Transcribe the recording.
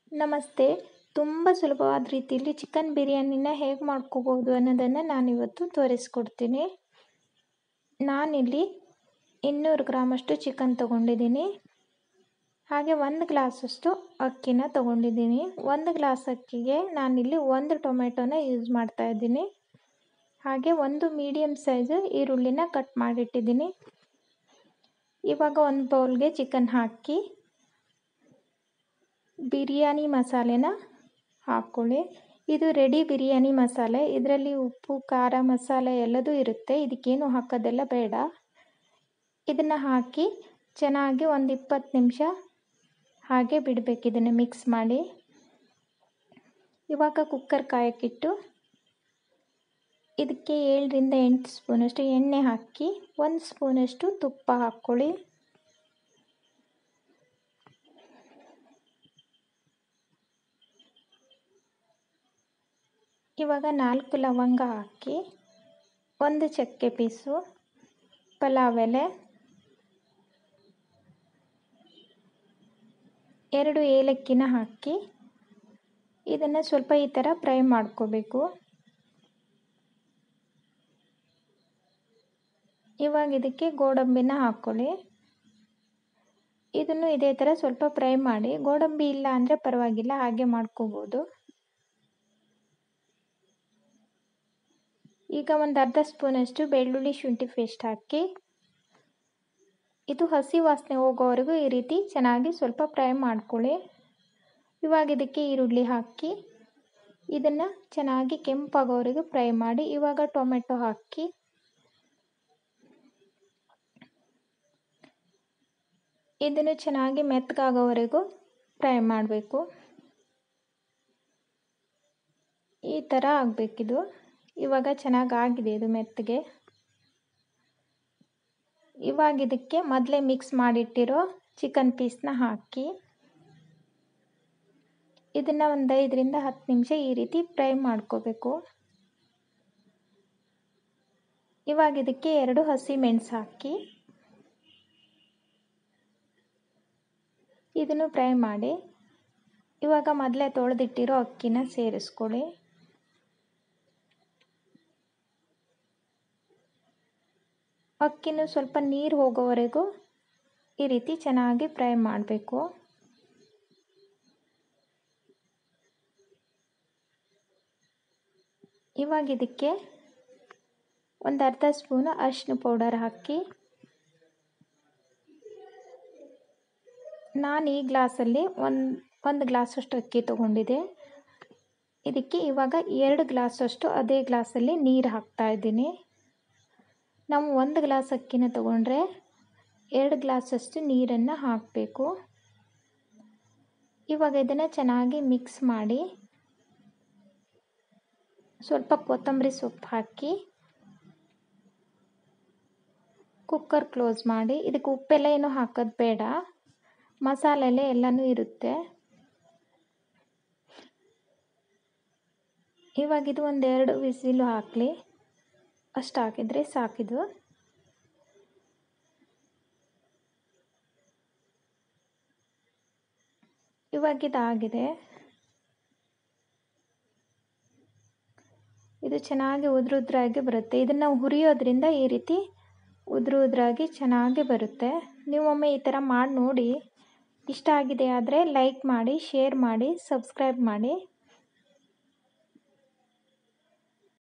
ನಮಸ್ತೆ ತುಂಬ ಸುಲಭವಾದ ರೀತಿಯಲ್ಲಿ ಚಿಕನ್ ಬಿರಿಯಾನಿನ ಹೇಗೆ ಮಾಡ್ಕೋಬೋದು ಅನ್ನೋದನ್ನು ನಾನಿವತ್ತು ತೋರಿಸ್ಕೊಡ್ತೀನಿ ನಾನಿಲ್ಲಿ ಇನ್ನೂರು ಗ್ರಾಮಷ್ಟು ಚಿಕನ್ ತೊಗೊಂಡಿದ್ದೀನಿ ಹಾಗೆ ಒಂದು ಗ್ಲಾಸಷ್ಟು ಅಕ್ಕಿನ ತೊಗೊಂಡಿದ್ದೀನಿ ಒಂದು ಗ್ಲಾಸ್ ಅಕ್ಕಿಗೆ ನಾನಿಲ್ಲಿ ಒಂದು ಟೊಮೆಟೊನ ಯೂಸ್ ಮಾಡ್ತಾ ಇದ್ದೀನಿ ಹಾಗೆ ಒಂದು ಮೀಡಿಯಮ್ ಸೈಜ್ ಈರುಳ್ಳಿನ ಕಟ್ ಮಾಡಿಟ್ಟಿದ್ದೀನಿ ಇವಾಗ ಒಂದು ಬೌಲ್ಗೆ ಚಿಕನ್ ಹಾಕಿ ಬಿರಿಯಾನಿ ಮಸಾಲೆನ ಹಾಕ್ಕೊಳ್ಳಿ ಇದು ರೆಡಿ ಬಿರಿಯಾನಿ ಮಸಾಲೆ ಇದರಲ್ಲಿ ಉಪ್ಪು ಖಾರ ಮಸಾಲೆ ಎಲ್ಲದೂ ಇರುತ್ತೆ ಇದಕ್ಕೇನು ಹಾಕೋದೆಲ್ಲ ಬೇಡ ಇದನ್ನು ಹಾಕಿ ಚೆನ್ನಾಗಿ ಒಂದು ಇಪ್ಪತ್ತು ನಿಮಿಷ ಹಾಗೆ ಬಿಡಬೇಕು ಇದನ್ನು ಮಿಕ್ಸ್ ಮಾಡಿ ಇವಾಗ ಕುಕ್ಕರ್ ಕಾಯಕ್ಕಿಟ್ಟು ಇದಕ್ಕೆ ಏಳರಿಂದ ಎಂಟು ಸ್ಪೂನಷ್ಟು ಎಣ್ಣೆ ಹಾಕಿ ಒಂದು ಸ್ಪೂನಷ್ಟು ತುಪ್ಪ ಹಾಕ್ಕೊಳ್ಳಿ ಇವಾಗ ನಾಲ್ಕು ಲವಂಗ ಹಾಕಿ ಒಂದು ಚಕ್ಕೆ ಪೀಸು ಪಲಾವ್ ಎಲೆ ಎರಡು ಏಲಕ್ಕಿನ ಹಾಕಿ ಇದನ್ನು ಸ್ವಲ್ಪ ಈ ಥರ ಫ್ರೈ ಮಾಡ್ಕೋಬೇಕು ಇವಾಗ ಇದಕ್ಕೆ ಗೋಡಂಬಿನ ಹಾಕ್ಕೊಳ್ಳಿ ಇದನ್ನು ಇದೇ ಥರ ಸ್ವಲ್ಪ ಫ್ರೈ ಮಾಡಿ ಗೋಡಂಬಿ ಇಲ್ಲ ಅಂದರೆ ಪರವಾಗಿಲ್ಲ ಹಾಗೆ ಮಾಡ್ಕೋಬೋದು ಈಗ ಒಂದು ಅರ್ಧ ಸ್ಪೂನಷ್ಟು ಬೆಳ್ಳುಳ್ಳಿ ಶುಂಠಿ ಪೇಸ್ಟ್ ಹಾಕಿ ಇದು ಹಸಿ ವಾಸನೆ ಹೋಗೋವರೆಗೂ ಈ ರೀತಿ ಚೆನ್ನಾಗಿ ಸ್ವಲ್ಪ ಫ್ರೈ ಮಾಡ್ಕೊಳ್ಳಿ ಇವಾಗ ಇದಕ್ಕೆ ಈರುಳ್ಳಿ ಹಾಕಿ ಇದನ್ನು ಚೆನ್ನಾಗಿ ಕೆಂಪಾಗೋವರೆಗೂ ಫ್ರೈ ಮಾಡಿ ಇವಾಗ ಟೊಮೆಟೊ ಹಾಕಿ ಇದನ್ನು ಚೆನ್ನಾಗಿ ಮೆತ್ತಗಾಗೋವರೆಗೂ ಫ್ರೈ ಮಾಡಬೇಕು ಈ ಥರ ಆಗಬೇಕಿದು ಇವಾಗ ಚೆನ್ನಾಗಿ ಆಗಿದೆ ಇದು ಮೆತ್ತಗೆ ಇವಾಗ ಇದಕ್ಕೆ ಮೊದಲೇ ಮಿಕ್ಸ್ ಮಾಡಿಟ್ಟಿರೋ ಚಿಕನ್ ಪೀಸ್ನ ಹಾಕಿ ಇದನ್ನು ಒಂದು ಐದರಿಂದ ಹತ್ತು ನಿಮಿಷ ಈ ರೀತಿ ಫ್ರೈ ಮಾಡ್ಕೋಬೇಕು ಇವಾಗ ಇದಕ್ಕೆ ಎರಡು ಹಸಿ ಮೆಣಸು ಹಾಕಿ ಇದನ್ನು ಫ್ರೈ ಮಾಡಿ ಇವಾಗ ಮೊದಲೇ ತೊಳೆದಿಟ್ಟಿರೋ ಅಕ್ಕಿನ ಸೇರಿಸ್ಕೊಳ್ಳಿ ಅಕ್ಕಿನೂ ಸ್ವಲ್ಪ ನೀರು ಹೋಗೋವರೆಗೂ ಈ ರೀತಿ ಚೆನ್ನಾಗಿ ಫ್ರೈ ಮಾಡಬೇಕು ಇವಾಗ ಇದಕ್ಕೆ ಒಂದು ಅರ್ಧ ಸ್ಪೂನು ಅರಿಶಿನ ಪೌಡರ್ ಹಾಕಿ ನಾನು ಈ ಗ್ಲಾಸಲ್ಲಿ ಒಂದು ಒಂದು ಗ್ಲಾಸಷ್ಟು ಅಕ್ಕಿ ತೊಗೊಂಡಿದ್ದೆ ಇದಕ್ಕೆ ಇವಾಗ ಎರಡು ಗ್ಲಾಸಷ್ಟು ಅದೇ ಗ್ಲಾಸಲ್ಲಿ ನೀರು ಹಾಕ್ತಾ ಇದ್ದೀನಿ ನಾವು ಒಂದು ಗ್ಲಾಸ್ ಅಕ್ಕಿನ ತೊಗೊಂಡ್ರೆ ಎರಡು ಗ್ಲಾಸಷ್ಟು ನೀರನ್ನು ಹಾಕಬೇಕು ಇವಾಗ ಇದನ್ನು ಚೆನ್ನಾಗಿ ಮಿಕ್ಸ್ ಮಾಡಿ ಸ್ವಲ್ಪ ಕೊತ್ತಂಬರಿ ಸೊಪ್ಪು ಹಾಕಿ ಕುಕ್ಕರ್ ಕ್ಲೋಸ್ ಮಾಡಿ ಇದಕ್ಕೆ ಉಪ್ಪೆಲ್ಲ ಏನೂ ಹಾಕೋದು ಬೇಡ ಮಸಾಲೆಲೆ ಎಲ್ಲನೂ ಇರುತ್ತೆ ಇವಾಗ ಇದು ಒಂದೆರಡು ವಿಸಿಲು ಹಾಕಲಿ ಅಷ್ಟು ಹಾಕಿದರೆ ಸಾಕಿದು ಇವಾಗ ಇದಾಗಿದೆ ಇದು ಚೆನ್ನಾಗಿ ಉದ್ರ ಉದ್ರಾಗಿ ಬರುತ್ತೆ ಇದನ್ನು ಹುರಿಯೋದ್ರಿಂದ ಈ ರೀತಿ ಉದ್ರ ಉದ್ರಾಗಿ ಚೆನ್ನಾಗಿ ಬರುತ್ತೆ ನೀವು ಒಮ್ಮೆ ಈ ಥರ ಮಾಡಿ ನೋಡಿ ಇಷ್ಟ ಆಗಿದೆ ಆದರೆ ಲೈಕ್ ಮಾಡಿ ಶೇರ್ ಮಾಡಿ ಸಬ್ಸ್ಕ್ರೈಬ್ ಮಾಡಿ